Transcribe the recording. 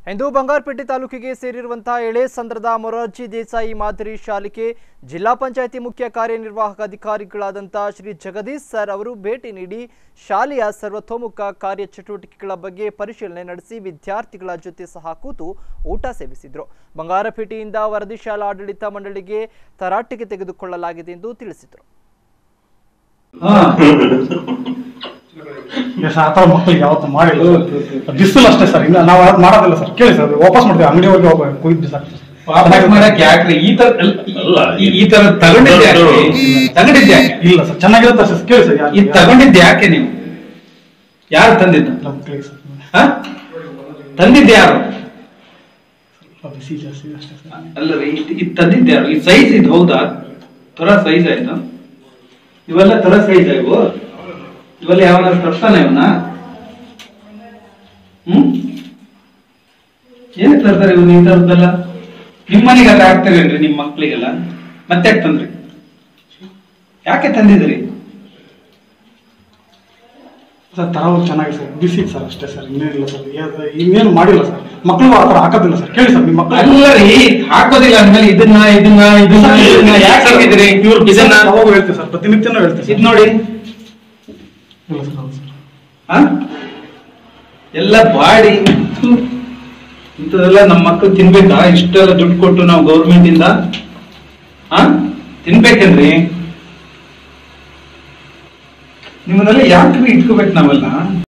ಇಂದು ಬಂಗಾರಪೇಟೆ ತಾಲೂಕಿಗೆ ಸೇರಿರುವಂತಹ ಎಳೆಸಂದ್ರದ ಮೊರಾರ್ಜಿ ದೇಸಾಯಿ ಮಾದರಿ ಶಾಲೆಗೆ ಜಿಲ್ಲಾ ಪಂಚಾಯಿತಿ ಮುಖ್ಯ ಕಾರ್ಯನಿರ್ವಾಹಕ ಅಧಿಕಾರಿಗಳಾದಂತಹ ಶ್ರೀ ಜಗದೀಶ್ ಸರ್ ಅವರು ಭೇಟಿ ನೀಡಿ ಶಾಲೆಯ ಸರ್ವತೋಮುಖ ಕಾರ್ಯಚಟುವಟಿಕೆಗಳ ಬಗ್ಗೆ ಪರಿಶೀಲನೆ ನಡೆಸಿ ವಿದ್ಯಾರ್ಥಿಗಳ ಜೊತೆ ಸಹ ಕೂತು ಊಟ ಸೇವಿಸಿದರು ಬಂಗಾರಪೇಟೆಯಿಂದ ವರದಿ ಶಾಲಾ ಆಡಳಿತ ಮಂಡಳಿಗೆ ತರಾಟೆಗೆ ತೆಗೆದುಕೊಳ್ಳಲಾಗಿದೆ ಎಂದು ತಿಳಿಸಿದರು ಎಸ್ ಆ ಥರ ಮಕ್ಕಳಿಗೆ ಯಾವತ್ತು ಮಾಡಿಲ್ಲ ಬಿಸಿಲು ಅಷ್ಟೇ ಸರ್ ಇನ್ನು ನಾವು ಅದು ಮಾಡೋದಿಲ್ಲ ಸರ್ ಕೇಳಿ ಸರ್ ವಾಪಸ್ ಮಾಡ್ತೀವಿ ಅಂಗಡಿ ಹೋಗಿ ಹೋಗಿ ಕುಯ್ದು ಸರ್ ವಾಪಸ್ ಮಾಡಕ್ ಯಾಕ್ರಿ ಈ ತರ ಅಲ್ಲ, ಈ- ಈ ತರ ತಗೊಂಡಿದ್ದೆ ಯಾಕೆ ತಗೊಂಡಿದ್ದೆ ಯಾಕೆ ಇಲ್ಲ ಸರ್ ಚೆನ್ನಾಗಿರುತ್ತೆ ಸರ್ ಕೇಳಿ ಸರ್ ಇದು ತಗೊಂಡಿದ್ದೆ ಯಾಕೆ ನೀವು ಯಾರು ತಂದಿದ್ದು ನಮ್ಮ ಕೇಳಿ ಸರ್ ಹ? ತಂದಿದ್ದೆ ಯಾರು ಸ್ವಲ್ಪ ಬಿಸಿ ಜಾಸ್ತಿ ಅಷ್ಟೇ ಸರ್ ಅಲ್ಲರಿ ಇದು ತಂದಿದ್ದೆ ಯಾರು ಈ ಸೈಜ್ ಇದು ಹೌದಾ ತರ ಸೈಜ್ ಆಯ್ತು ಇವೆಲ್ಲ ತರ ಸೈಜ್ ಇವು ಇವೆಲ್ಲ ಯಾವನ ತರ್ತಾನೆ ಇವನ ಹ್ಮ್ ಏನಕ್ಕೆ ತರ್ತಾರೆ ಇವನು ಈ ತರದ್ದೆಲ್ಲ ನಿಮ್ ಮನೆಗೆ ಅದ ಆಗ್ತಾರೇನ್ರಿ ನಿಮ್ ಮಕ್ಳಿಗೆಲ್ಲ ಮತ್ತೆ ಯಾಕೆ ತಂದ್ರಿ ಯಾಕೆ ತಂದಿದ್ರಿ ಸರ್ ತರವು ಚೆನ್ನಾಗಿ ಸರ್ ಬಿಸಿ ಸರ್ ಅಷ್ಟೇ ಸರ್ ಇನ್ನೇನಿಲ್ಲ ಸರ್ ಯಾವ್ದು- ಇನ್ನೇನು ಮಾಡಿಲ್ಲ ಸರ್ ಮಕ್ಕಳು ಆ ಥರ ಹಾಕೋದಿಲ್ಲ ಸರ್ ಕೇಳಿ ಸರ್ ನಿಮ್ಮ ಮಕ್ಕಳು ಅಲ್ಲ ರೀ ಹಾಕೋದಿಲ್ಲ ಅಂದ್ಮೇಲೆ ಇದನ್ನ ಇದನ್ನ ಇದನ್ನ ಇದನ್ನ ಯಾಕೆ ಹಾಕಿದ್ರಿ ಇದನ್ನ ಯಾವಾಗ ಹೇಳ್ತೀವಿ ಸರ್ ಪ್ರತಿನಿತ್ಯನೂ ಹೇಳ್ತೀವಿ ಇದ್ ಸರ್ ನೋಡಿ ಇಲ್ಲ ಸರ್ ಹೌದು ಸರ್ ಆ? ಎಲ್ಲ ಬಾಡಿ ಥು. ಇಂಥದೆಲ್ಲ ನಮ್ಮ ಮಕ್ಕಳು ತಿನ್ಬೇಕಾ ಇಷ್ಟೆಲ್ಲ ದುಡ್ಡು ಕೊಟ್ಟು ನಾವು ಗೌರ್ಮೆಂಟ್ ಇಂದ ಆ ತಿನ್ಬೇಕೇನ್ರಿ ನಿಮ್ಮನ್ನೆಲ್ಲ ಯಾಕ್ರಿ ಇಟ್ಕೋಬೇಕು ನಾವೆಲ್ಲ